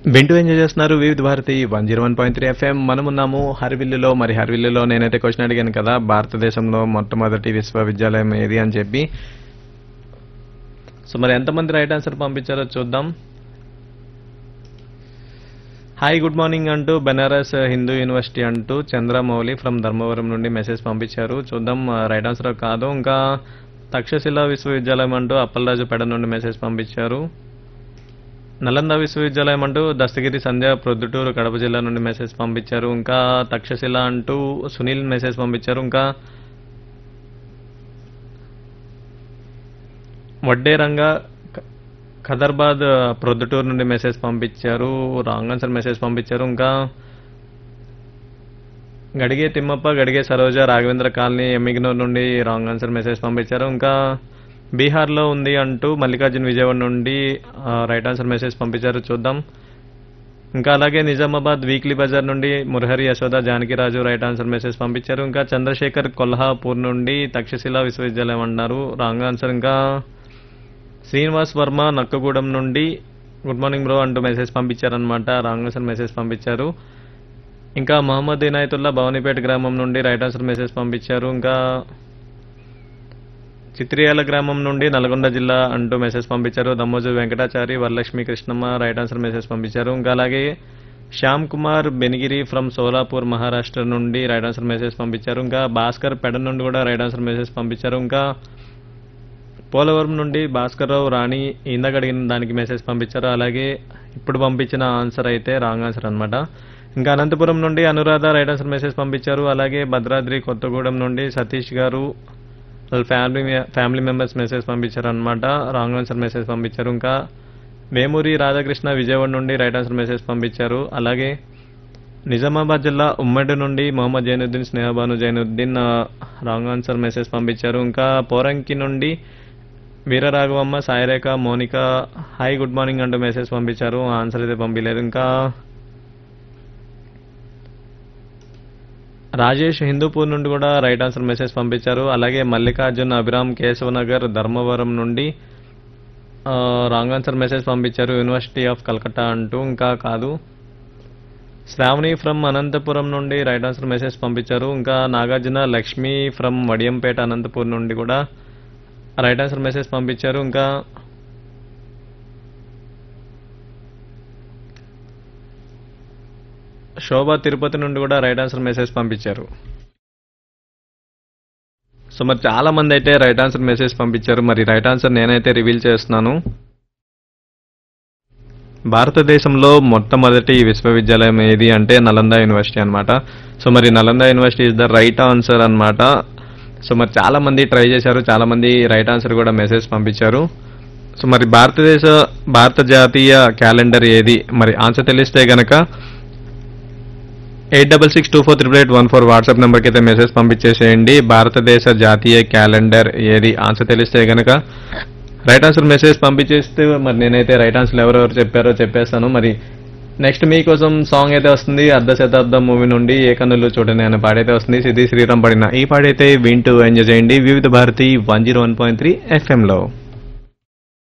వింటూ ఎంజాయ్ చేస్తున్నారు Vividh Bharati one zero one point three FM మనమున్నాము హరివిల్లులో మరి హరివిల్లులో నేనైతే క్వశ్చన్ అడిగాను కదా భారతదేశంలో మొట్టమొదటి విశ్వవిద్యాలయం ఏది అని చెప్పి సో మరి ఎంతమంది రైట్ ఆన్సర్ పంపించారో చూద్దాం హాయ్ గుడ్ మార్నింగ్ అంటూ బెనారస్ హిందూ యూనివర్సిటీ అంటూ చంద్రమౌళి ఫ్రమ్ ధర్మవరం నుండి మెసేజ్ పంపించారు చూద్దాం రైట్ ఆన్సర్ కాదు ఇంకా తక్షశిల విశ్వవిద్యాలయం అంటూ అప్పలరాజు పెడ నుండి మెసేజ్ పంపించారు నలంద విశ్వవిద్యాలయం అంటూ దస్తగిరి సంధ్య ప్రొద్దుటూరు కడప జిల్లా నుండి మెసేజ్ పంపించారు ఇంకా తక్షశిల అంటూ సునీల్ మెసేజ్ పంపించారు ఇంకా వడ్డేరంగా క- ఖదర్బాద్ ప్రొద్దుటూరు నుండి మెసేజ్ పంపించారు రాంగ్ ఆన్సర్ మెసేజ్ పంపించారు ఇంకా గడిగే తిమ్మప్ప గడిగే సరోజ రాఘవేంద్ర కాలనీ ఎమ్మిగ్నూర్ నుండి రాంగ్ ఆన్సర్ మెసేజ్ పంపించారు ఇంకా బీహార్లో ఉంది అంటూ మల్లికార్జున్ విజయవాడ నుండి ఆ, రైట్ ఆన్సర్ మెసేజ్ పంపించారు చూద్దాం ఇంకా అలాగే నిజామాబాద్ వీక్లీ బజార్ నుండి Murahari Yashoda Janakiraju right answer message పంపించారు ఇంకా చంద్రశేఖర్ కొల్హాపూర్ నుండి తక్షశిల విశ్వవిద్యాలయం అన్నారు రాంగ్ ఆన్సర్ ఇంకా శ్రీనివాస్ వర్మ నక్కగూడెం నుండి గుడ్ మార్నింగ్ బ్రో అంటూ మెసేజ్ పంపించారనమాట రాంగ్ ఆన్సర్ మెసేజ్ పంపించారు ఇంకా మహమ్మద్ ఇనాయతుల్లా భవానీపేట గ్రామం నుండి రైట్ ఆన్సర్ మెసేజ్ పంపించారు ఇంకా చిత్రియాల గ్రామం నుండి నల్గొండ జిల్లా అంటూ మెసేజ్ పంపించారు Dammoju Venkatachari Varalakshmi Krishnamma right answer message పంపించారు ఇంకా అలాగే శ్యామ్ కుమార్ బెనిగిరి ఫ్రమ్ సోలాపూర్ మహారాష్ట్ర నుండి రైట్ ఆన్సర్ మెసేజ్ పంపించారు ఇంకా భాస్కర్ పెడ నుండి కూడా రైట్ ఆన్సర్ మెసేజ్ పంపించారు ఇంకా పోలవరం నుండి భాస్కర్రావు రాణి ఇందాక అడిగిన దానికి మెసేజ్ పంపించారు అలాగే ఇప్పుడు పంపించిన ఆన్సర్ అయితే రాంగ్ ఆన్సర్ అన్నమాట ఇంకా అనంతపురం నుండి అనురాధ రైట్ ఆన్సర్ మెసేజ్ పంపించారు అలాగే భద్రాద్రి కొత్తగూడెం నుండి సతీష్ గారు వాళ్ళ ఫ్యామిలీ ఫ్యామిలీ మెంబర్స్ మెసేజ్ పంపించారు అనమాట రాంగ్ ఆన్సర్ మెసేజ్ పంపించారు ఇంకా వేమూరి రాధాకృష్ణ విజయవాడ నుండి రైట్ ఆన్సర్ మెసేజ్ పంపించారు అలాగే నిజామాబాద్ జిల్లా ఉమ్మడి నుండి మొహమ్మద్ జైనుద్దీన్ స్నేహబాను జైనుద్దీన్ ఆ, రాంగ్ ఆన్సర్ మెసేజ్ పంపించారు ఇంకా పోరంకి నుండి Veeraraghavamma Sairekha Monika hi good morning అంటూ మెసేజ్ పంపించారు ఆన్సర్ అయితే పంపించలేదు ఇంకా రాజేష్ హిందూపూర్ నుండి కూడా రైట్ ఆన్సర్ మెసేజ్ పంపించారు అలాగే మల్లికార్జున్ అభిరామ్ కేశవనగర్ ధర్మవరం నుండి ఆ, రాంగ్ ఆన్సర్ మెసేజ్ పంపించారు యూనివర్సిటీ ఆఫ్ కలకత్తా అంటూ ఇంకా కాదు శ్రావణి ఫ్రమ్ అనంతపురం నుండి రైట్ ఆన్సర్ మెసేజ్ పంపించారు ఇంకా నాగార్జున లక్ష్మి ఫ్రమ్ వడియంపేట అనంతపూర్ నుండి కూడా రైట్ ఆన్సర్ మెసేజ్ పంపించారు ఇంకా శోభ తిరుపతి నుండి కూడా రైట్ ఆన్సర్ మెసేజ్ పంపించారు సో మరి చాలా మంది అయితే రైట్ ఆన్సర్ మెసేజ్ పంపించారు మరి రైట్ ఆన్సర్ నేనైతే రివీల్ చేస్తున్నాను భారతదేశంలో మొట్టమొదటి విశ్వవిద్యాలయం ఏది అంటే నలంద యూనివర్సిటీ అన్నమాట సో మరి Nalanda university is the right answer అన్నమాట సో మరి చాలా మంది ట్రై చేశారు చాలా మంది రైట్ ఆన్సర్ కూడా మెసేజ్ పంపించారు సో మరి భారతదేశ భారత జాతీయ క్యాలెండర్ ఏది మరి ఆన్సర్ తెలిస్తే గనక eight double six two four triple eight one four WhatsApp నెంబర్కి అయితే మెసేజ్ పంపించేసేయండి భారతదేశ జాతీయ క్యాలెండర్ ఏది ఆన్సర్ తెలిస్తే గనక రైట్ ఆన్సర్ మెసేజ్ పంపించేస్తే మరి నేనైతే రైట్ ఆన్సర్ ఎవరెవరు చెప్పారో చెప్పేస్తాను మరి నెక్స్ట్ మీకోసం సాంగ్ అయితే వస్తుంది అర్ధ శతాబ్దం మూవీ నుండి ఏ కన్నులు చూడని అనే పాడైతే వస్తుంది సిద్ధి శ్రీరామ్ పడిన ఈ పాడైతే వింటూ ఎంజాయ్ చేయండి Vividh Bharati one zero one point three ఎఫ్ఎంలో